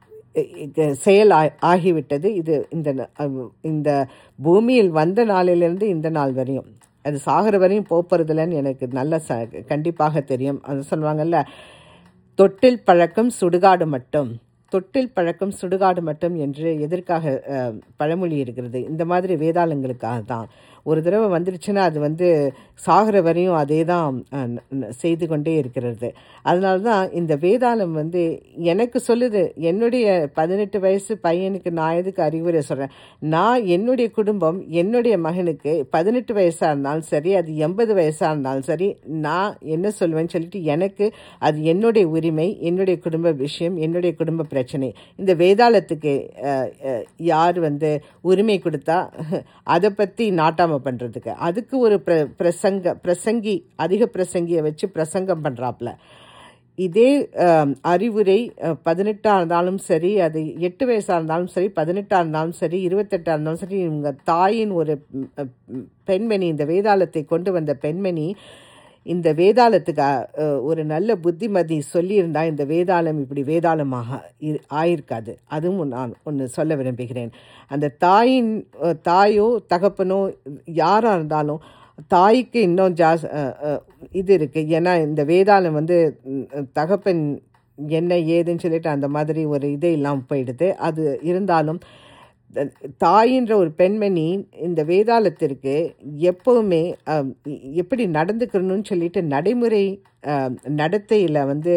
[SPEAKER 1] இ- செயல் ஆ- ஆகிவிட்டது இது இந்த ந- அஹ் இந்த பூமியில் வந்த நாளிலிருந்து இந்த நாள் வரையும் அது சாகிற வரையும் போப்பறதில்லன்னு எனக்கு நல்ல ச கண்டிப்பாக தெரியும் அது சொல்லுவாங்கல்ல தொட்டில் பழக்கம் சுடுகாடு மட்டும் தொட்டில் பழக்கம் சுடுகாடு மட்டும் என்று எதற்காக அஹ், பழமொழி இருக்கிறது இந்த மாதிரி வேதாளங்களுக்காக தான் ஒரு தடவை வந்துருச்சுன்னா அது வந்து சாகிற வரையும் அதே தான் அஹ், ந- ந- செய்து கொண்டே இருக்கிறது அதனால தான் இந்த வேதாளம் வந்து எனக்கு சொல்லுது என்னுடைய பதினெட்டு வயசு பையனுக்கு நான் எதுக்கு அறிவுரை சொல்கிறேன் நான் என்னுடைய குடும்பம் என்னுடைய மகனுக்கு பதினெட்டு வயசாக இருந்தாலும் சரி அது எண்பது வயசாக இருந்தாலும் சரி நான் என்ன சொல்லுவேன்னு சொல்லிட்டு எனக்கு அது என்னுடைய உரிமை என்னுடைய குடும்ப விஷயம் என்னுடைய குடும்ப பிரச்சனை இந்த வேதாளத்துக்கு அஹ், அஹ், யார் வந்து உரிமை கொடுத்தா அதை பற்றி நாட்டாம பண்ணுறதுக்கு அதுக்கு ஒரு பிர பிரசங்க பிரசங்கி அதிக பிரசங்கியை வச்சு பிரசங்கம் பண்ணுறாப்புல இதே அஹ், அறிவுரை பதினெட்டாக இருந்தாலும் சரி அது எட்டு வயசாக இருந்தாலும் சரி பதினெட்டாக இருந்தாலும் சரி இருபத்தெட்டாக இருந்தாலும் சரி இவங்க தாயின் ஒரு ம், ம், பெண்மணி இந்த வேதாளத்தை கொண்டு வந்த பெண்மணி இந்த வேதாளத்துக்கு அஹ், ஒரு நல்ல புத்திமதி சொல்லியிருந்தா இந்த வேதாளம் இப்படி வேதாளமாக இரு- ஆயிருக்காது அதுவும் நான் ஒன்று சொல்ல விரும்புகிறேன் அந்த தாயின் அஹ், தாயோ தகப்பனோ யாராக இருந்தாலும் தாய்க்கு இன்னும் ஜாஸ் அஹ், அஹ், இது இருக்குது ஏன்னா இந்த வேதாளம் வந்து ம், தகப்பன் என்ன ஏதுன்னு சொல்லிட்டு அந்த மாதிரி ஒரு இதே இல்லாமல் போயிடுது அது இருந்தாலும் த- தாயின்ற ஒரு பெண்மணி இந்த வேதாளத்திற்கு எப்பவுமே அம், எ- எப்படி நடந்துக்கணும்னு சொல்லிட்டு நடைமுறை அம், நடத்தையில் வந்து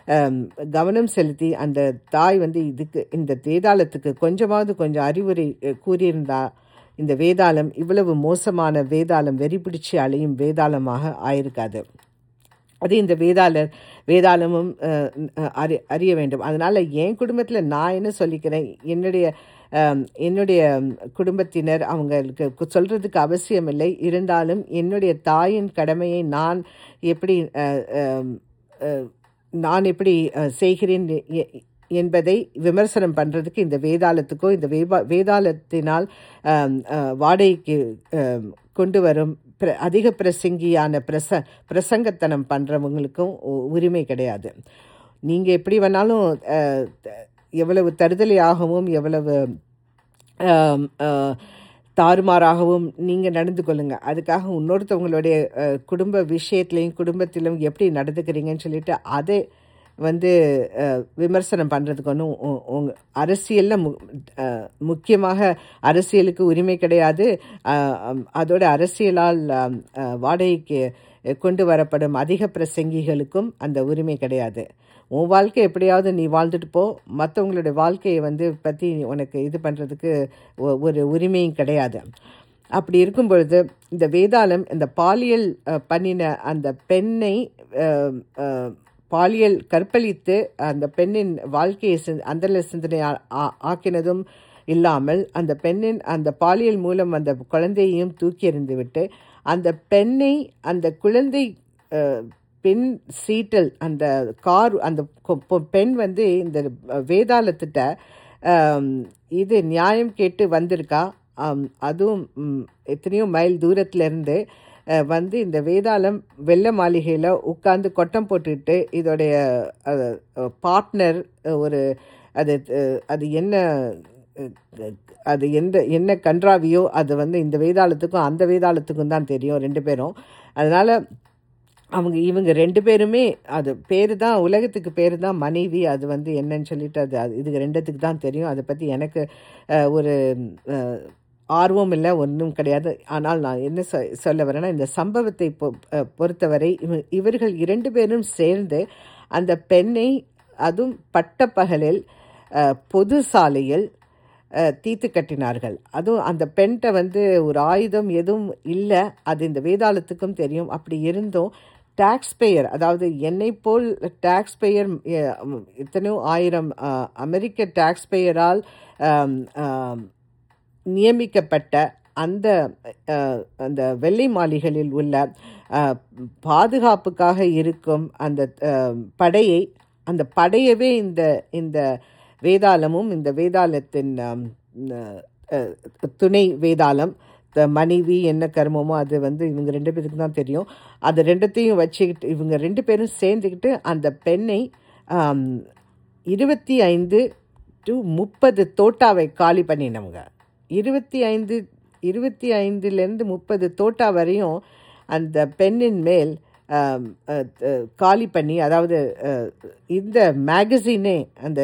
[SPEAKER 1] ஆம், கவனம் செலுத்தி அந்த தாய் வந்து இதுக்கு இந்த வேதாளத்துக்கு கொஞ்சமாவது கொஞ்சம் அறிவுரை அஹ், கூறியிருந்தா இந்த வேதாளம் இவ்வளவு மோசமான வேதாளம் வெறி பிடிச்சு அலையும் வேதாளமாக ஆயிருக்காது அது இந்த வேதாளர் வேதாளமும் அஹ், அஹ், அறி அறிய வேண்டும் அதனால் என் குடும்பத்தில் நான் என்ன சொல்லிக்கிறேன் என்னுடைய அம், என்னுடைய ம், குடும்பத்தினர் அவங்களுக்கு கு- சொல்றதுக்கு அவசியமில்லை இருந்தாலும் என்னுடைய தாயின் கடமையை நான் எப்படி அஹ், அம், அஹ், நான் எப்படி அஹ், செய்கிறேன் எ- என்பதை விமர்சனம் பண்ணுறதுக்கு இந்த வேதாளத்துக்கோ இந்த வேபா வேதாளத்தினால் ஆம், அஹ், வாடகைக்கு அம், கொண்டு வரும் பிர அதிக பிரசங்கியான பிரச பிரசங்கத்தனம் பண்ணுறவங்களுக்கும் உரிமை கிடையாது நீங்கள் எப்படி வேணாலும் அஹ், த- எவ்வளவு தருதலையாகவும் எவ்வளவு ஆம், அஹ், தாறுமாறாகவும் நீங்கள் நடந்து கொள்ளுங்க அதுக்காக இன்னொருத்தவங்களுடைய அஹ், குடும்ப விஷயத்துலையும் குடும்பத்திலும் எப்படி நடந்துக்கிறீங்கன்னு சொல்லிட்டு அதை வந்து அஹ், விமர்சனம் பண்ணுறதுக்கு ஒன்றும் உங்கள் அரசியலில் மு அஹ், முக்கியமாக அரசியலுக்கு உரிமை கிடையாது அஹ், அம், அதோட அரசியலால் அம், அஹ், வாடகைக்கு கொண்டு வரப்படும் அதிக பிரசங்கிகளுக்கும் அந்த உரிமை கிடையாது உன் வாழ்க்கை எப்படியாவது நீ வாழ்ந்துட்டு போ மற்றவங்களுடைய வாழ்க்கையை வந்து பற்றி உனக்கு இது பண்ணுறதுக்கு ஒரு உரிமையும் கிடையாது அப்படி இருக்கும் பொழுது இந்த வேதாளம் இந்த பாலியல் அஹ், பண்ணின அந்த பெண்ணை அஹ், அஹ், பாலியல் கற்பழித்து அந்த பெண்ணின் வாழ்க்கையை சிந் அந்தல சிந்தனை ஆ- ஆ- ஆக்கினதும் இல்லாமல் அந்த பெண்ணின் அந்த பாலியல் மூலம் அந்த குழந்தையையும் தூக்கி எறிந்துவிட்டு அந்த பெண்ணை அந்த குழந்தை அஹ், பெண் சீட்டல் அந்த கார் அந்த கொ- பொ- பெண் வந்து இந்த வேதாளத்திட்ட ஆம், இது நியாயம் கேட்டு வந்திருக்கா ஆம், அதுவும் ம், எத்தனையோ மைல் தூரத்துல இருந்து அஹ், வந்து இந்த வேதாளம் வெள்ள மாளிகையில் உட்காந்து கொட்டம் போட்டுட்டு இதோடைய பார்ட்னர் ஒரு அது அஹ், அது என்ன அஹ், அது எந்த என்ன கன்றாவியோ அது வந்து இந்த வேதாளத்துக்கும் அந்த வேதாளத்துக்கும் தான் தெரியும் ரெண்டு பேரும் அதனால் அவங்க இவங்க ரெண்டு பேருமே அது பேர் தான் உலகத்துக்கு பேர் தான் மனைவி அது வந்து என்னன்னு சொல்லிட்டு அது அது இது ரெண்டுத்துக்கு தான் தெரியும் அதை பற்றி எனக்கு அஹ், ஒரு அஹ், ஆர்வம் இல்லை ஒன்றும் கிடையாது ஆனால் நான் என்ன சொ சொல்ல வரேன்னா இந்த சம்பவத்தை பொ அஹ், பொறுத்தவரை இவ இவர்கள் இரண்டு பேரும் சேர்ந்து அந்த பெண்ணை அதுவும் பட்டப்பகலில் அஹ், பொது சாலையில் அஹ், தீர்த்து கட்டினார்கள் அதுவும் அந்த பெண்கிட்ட வந்து ஒரு ஆயுதம் எதுவும் இல்லை அது இந்த வேதாளத்துக்கும் தெரியும் அப்படி இருந்தும் டாக்ஸ் பேயர் அதாவது என்னை போல் டாக்ஸ் பேயர் எத்தனையோ ஆயிரம் அஹ், அமெரிக்க டாக்ஸ் பேயரால் நியமிக்கப்பட்ட அந்த அஹ், அந்த வெள்ளை மாளிகளில் உள்ள அஹ், பாதுகாப்புக்காக இருக்கும் அந்த அஹ், படையை அந்த படையவே இந்த இந்த வேதாளமும் இந்த வேதாளத்தின் அம், அஹ், அஹ், துணை வேதாளம் த மனைவி என்ன கர்மமோ அது வந்து இவங்க ரெண்டு பேருக்கு தான் தெரியும் அது ரெண்டுத்தையும் வச்சுக்கிட்டு இவங்க ரெண்டு பேரும் சேர்ந்துக்கிட்டு அந்த பெண்ணை ஆம், இருபத்தி ஐந்து டு முப்பது தோட்டாவை காலி பண்ணினவங்க இருபத்தி ஐந்து இருபத்தி ஐந்துலேருந்து முப்பது தோட்டா வரையும் அந்த பெண்ணின் மேல் ஆம், அஹ், அஹ், காலி பண்ணி அதாவது அஹ், இந்த மேகசினே அந்த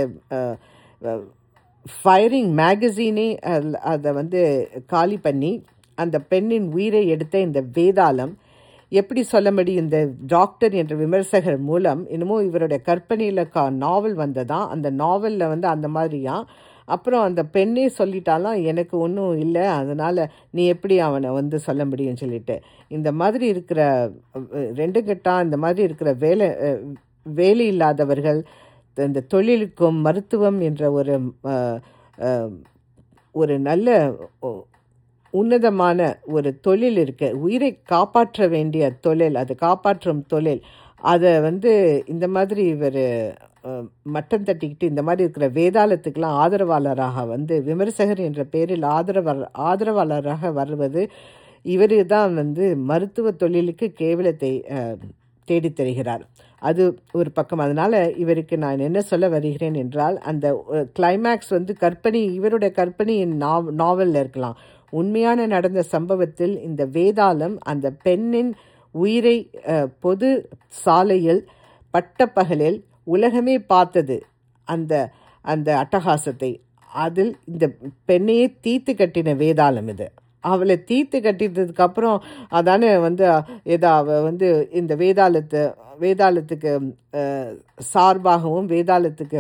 [SPEAKER 1] ஃபயரிங் மேகசினே அதை வந்து காலி பண்ணி அந்த பெண்ணின் உயிரை எடுத்த இந்த வேதாளம் எப்படி சொல்ல முடியும் இந்த டாக்டர் என்ற விமர்சகர் மூலம் இன்னமும் இவருடைய கற்பனையில் கா நாவல் வந்ததா அந்த நாவலில் வந்து அந்த மாதிரியா அப்புறம் அந்த பெண்ணே சொல்லிட்டாலாம் எனக்கு ஒன்றும் இல்லை அதனால் நீ எப்படி அவனை வந்து சொல்ல முடியும்னு சொல்லிட்டு இந்த மாதிரி இருக்கிற அஹ், ரெண்டு கட்டா இந்த மாதிரி இருக்கிற வேலை அஹ், வேலை இல்லாதவர்கள் இந்த தொழிலுக்கும் மருத்துவம் என்ற ஒரு அஹ், அஹ், ஒரு நல்ல ஒ- உன்னதமான ஒரு தொழில் இருக்கு உயிரை காப்பாற்ற வேண்டிய தொழில் அது காப்பாற்றும் தொழில் அதை வந்து இந்த மாதிரி இவர் மட்டம் தட்டிக்கிட்டு இந்த மாதிரி இருக்கிற வேதாளத்துக்கெல்லாம் ஆதரவாளராக வந்து விமர்சகர் என்ற பேரில் ஆதரவாளர் ஆதரவாளராக வருவது இவர் தான் வந்து மருத்துவ தொழிலுக்கு கேவலத்தை அஹ், தேடித் தருகிறார் அது ஒரு பக்கம் அதனால் இவருக்கு நான் என்ன சொல்ல வருகிறேன் என்றால் அந்த கிளைமேக்ஸ் வந்து கற்பனை இவருடைய கற்பனையின் நாவ் நாவலில் இருக்கலாம் உண்மையான நடந்த சம்பவத்தில் இந்த வேதாளம் அந்த பெண்ணின் உயிரை அஹ், பொது சாலையில் பட்டப்பகலில் உலகமே பார்த்தது அந்த அந்த அட்டகாசத்தை அதில் இந்த பெண்ணையே தீத்து கட்டின வேதாளம் இது அவளை தீர்த்து கட்டிட்டதுக்கு அப்புறம் அதானே வந்து ஏதோ அவ வந்து இந்த வேதாளத்தை வேதாளத்துக்கு அஹ், சார்பாகவும் வேதாளத்துக்கு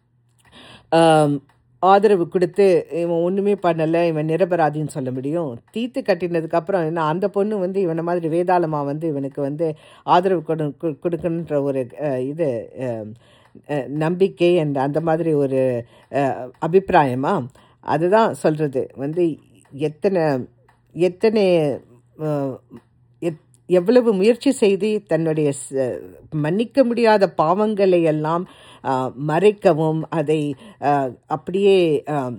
[SPEAKER 1] ஆம், ஆதரவு கொடுத்து இவன் ஒன்றுமே பண்ணலை இவன் நிரபராதின்னு சொல்ல முடியும் தீர்த்து கட்டினதுக்கு அப்புறம் என்ன அந்த பொண்ணு வந்து இவனை மாதிரி வேதாளமாக வந்து இவனுக்கு வந்து ஆதரவு கொடு கு- கொடுக்கணுன்ற ஒரு அஹ், இது அஹ், அஹ், நம்பிக்கை and அந்த மாதிரி ஒரு அஹ், அபிப்பிராயமா அதுதான் சொல்கிறது வந்து எத்தனை எத்தனை அஹ், எத்- எவ்வளவு முயற்சி செய்து தன்னுடைய ச- மன்னிக்க முடியாத பாவங்களை எல்லாம் ஆஹ், மறைக்கவும் அதை ஆஹ், அப்படியே ஆம்,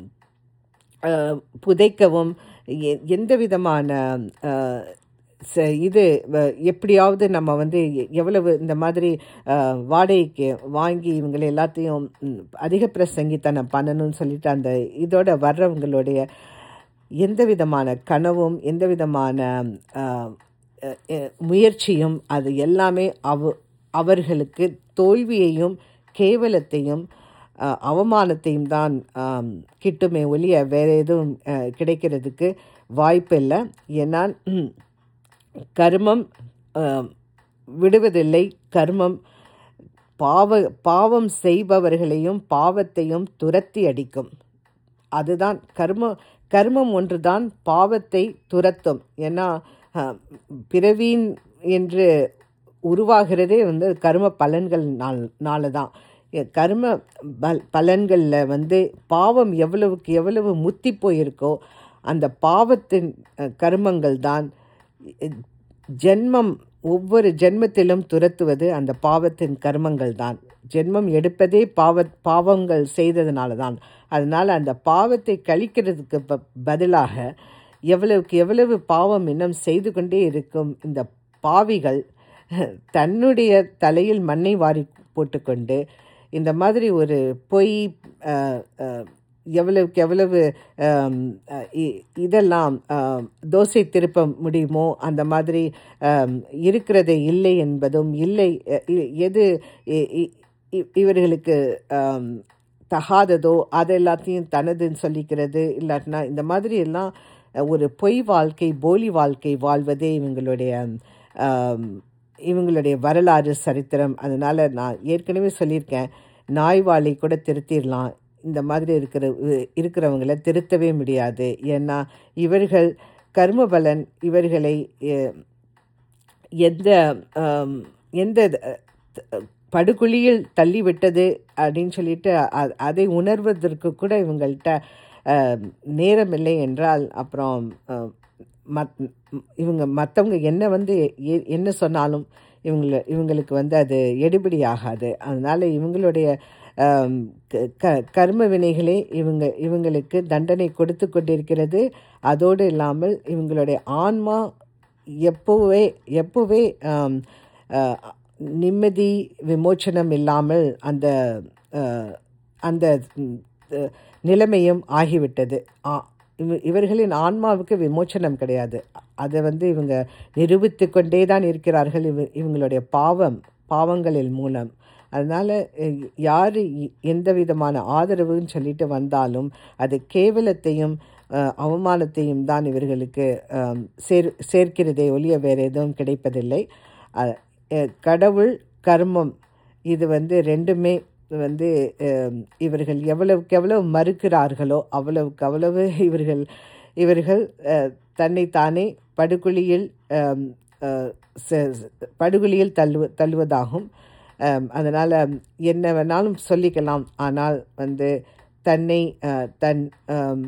[SPEAKER 1] ஆஹ், புதைக்கவும் எ- எந்த விதமான ஆஹ், ச- இது வ- எப்படியாவது நம்ம வந்து எ- எவ்வளவு இந்த மாதிரி ஆஹ், வாடகைக்கு வாங்கி இவங்களை எல்லாத்தையும் ம், அதிக பிரசங்கித்தனம் பண்ணணும்னு சொல்லிட்டு அந்த இதோட வர்றவங்களுடைய எந்த விதமான கனவும் எந்த விதமான ஆஹ், அஹ், அஹ், முயற்சியும் அது எல்லாமே அவ அவர்களுக்கு தோல்வியையும் கேவலத்தையும் அஹ், அவமானத்தையும் தான் ஆம், கிட்டுமே ஒழிய வேறு எதுவும் அஹ், கிடைக்கிறதுக்கு வாய்ப்பில்லை ஏன்னா ம், கர்மம் ஆம், விடுவதில்லை கர்மம் பாவ பாவம் செய்பவர்களையும் பாவத்தையும் துரத்தி அடிக்கும் அதுதான் கர்ம கர்மம் ஒன்றுதான் பாவத்தை துரத்தும் ஏன்னா அஹ், பிறவின் என்று உருவாகிறதே வந்து கர்ம பலன்கள்னால தான் கர்ம பல் பலன்களில் வந்து பாவம் எவ்வளவுக்கு எவ்வளவு முத்தி போயிருக்கோ அந்த பாவத்தின் அஹ், கர்மங்கள் தான் அஹ், ஜென்மம் ஒவ்வொரு ஜென்மத்திலும் துரத்துவது அந்த பாவத்தின் கர்மங்கள் தான் ஜென்மம் எடுப்பதே பாவ பாவங்கள் செய்ததுனால தான் அதனால் அந்த பாவத்தை கழிக்கிறதுக்கு ப பதிலாக எவ்வளவுக்கு எவ்வளவு பாவம் இன்னும் செய்து கொண்டே இருக்கும் இந்த பாவிகள் தன்னுடைய தலையில் மண்ணை வாரி போட்டுக்கொண்டு இந்த மாதிரி ஒரு பொய் அஹ், அஹ், எவ்வளவுக்கு எவ்வளவு ஆம், அஹ், இ- இதெல்லாம் ஆம், தோசை திருப்ப முடியுமோ அந்த மாதிரி ஆம், இருக்கிறதே இல்லை என்பதும் இல்லை அஹ், இ- எது இ- இ- இ- இவர்களுக்கு ஆம், தகாததோ அது எல்லாத்தையும் தனதுன்னு சொல்லிக்கிறது இல்லாட்டினா இந்த மாதிரி எல்லாம் அஹ், ஒரு பொய் வாழ்க்கை போலி வாழ்க்கை வாழ்வதே இவங்களுடைய ஆம், இவங்களுடைய வரலாறு சரித்திரம் அதனால் நான் ஏற்கனவே சொல்லியிருக்கேன் நாய் வாலை கூட திருத்திடலாம் இந்த மாதிரி இருக்கிற இருக்கிறவங்களை திருத்தவே முடியாது ஏன்னா இவர்கள் கர்மபலன் இவர்களை அஹ், எந்த ஆம், எந்த அஹ், படுகுழியில் தள்ளிவிட்டது அப்படின்னு சொல்லிட்டு அ- அதை உணர்வதற்கு கூட இவங்கள்ட்ட அஹ், நேரமில்லை என்றால் அப்புறம் அஹ், மத் இவங்க மற்றவங்க என்ன வந்து எ- என்ன சொன்னாலும் இவங்கள இவங்களுக்கு வந்து அது எடுபடி ஆகாது அதனால் இவங்களுடைய ஆம், க- க கர்ம வினைகளே இவங்க இவங்களுக்கு தண்டனை கொடுத்து கொண்டிருக்கிறது அதோடு இல்லாமல் இவங்களுடைய ஆன்மா எப்போவே எப்போவே ஆம், ஆ, நிம்மதி விமோச்சனம் இல்லாமல் அந்த ஆ, அந்த ம், அ, நிலைமையும் ஆகிவிட்டது ஆ, இவ இவர்களின் ஆன்மாவுக்கு விமோச்சனம் கிடையாது அதை வந்து இவங்க நிரூபித்து கொண்டே தான் இருக்கிறார்கள் இவ இவங்களுடைய பாவம் பாவங்களின் மூலம் அதனால் யார் எந்த விதமான ஆதரவுன்னு சொல்லிட்டு வந்தாலும் அது கேவலத்தையும் அஹ், அவமானத்தையும் தான் இவர்களுக்கு அம், சேர் சேர்க்கிறதே ஒழிய வேறு எதுவும் கிடைப்பதில்லை அ- அஹ், கடவுள் கர்மம் இது வந்து ரெண்டுமே வந்து அஹ், இவர்கள் எவ்வளவுக்கு எவ்வளவு மறுக்கிறார்களோ அவ்வளவுக்கு அவ்வளவு இவர்கள் இவர்கள் அஹ், தன்னைத்தானே படுகுழியில் அம், அஹ், ச- ச- படுகுழியில் தள்ளுவ தள்ளுவதாகும் அதனால் என்ன வேணாலும் சொல்லிக்கலாம் ஆனால் வந்து தன்னை அஹ், தன் அம்,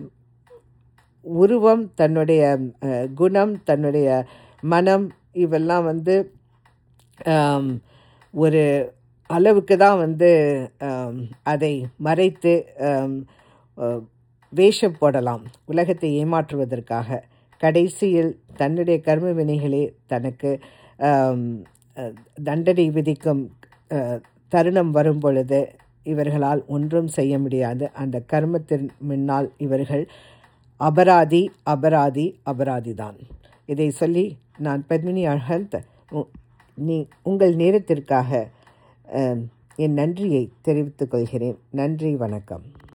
[SPEAKER 1] உருவம் தன்னுடைய அஹ், குணம் தன்னுடைய மனம் இவெல்லாம் வந்து ஆம், ஒரு அளவுக்கு தான் வந்து ஆம், அதை மறைத்து ஆம், அஹ், வேஷம் போடலாம் உலகத்தை ஏமாற்றுவதற்காக கடைசியில் தன்னுடைய கர்ம வினைகளே தனக்கு ஆம், அஹ், தண்டனை விதிக்கும் அஹ், தருணம் வரும் பொழுது இவர்களால் ஒன்றும் செய்ய முடியாது அந்த கர்மத்தின் முன்னால் இவர்கள் அபராதி அபராதி அபராதிதான் இதை சொல்லி நான் பத்மினி அழகந்த் உ- நீ உங்கள் நேரத்திற்காக அஹ், என் நன்றியை தெரிவித்துக் கொள்கிறேன் நன்றி வணக்கம்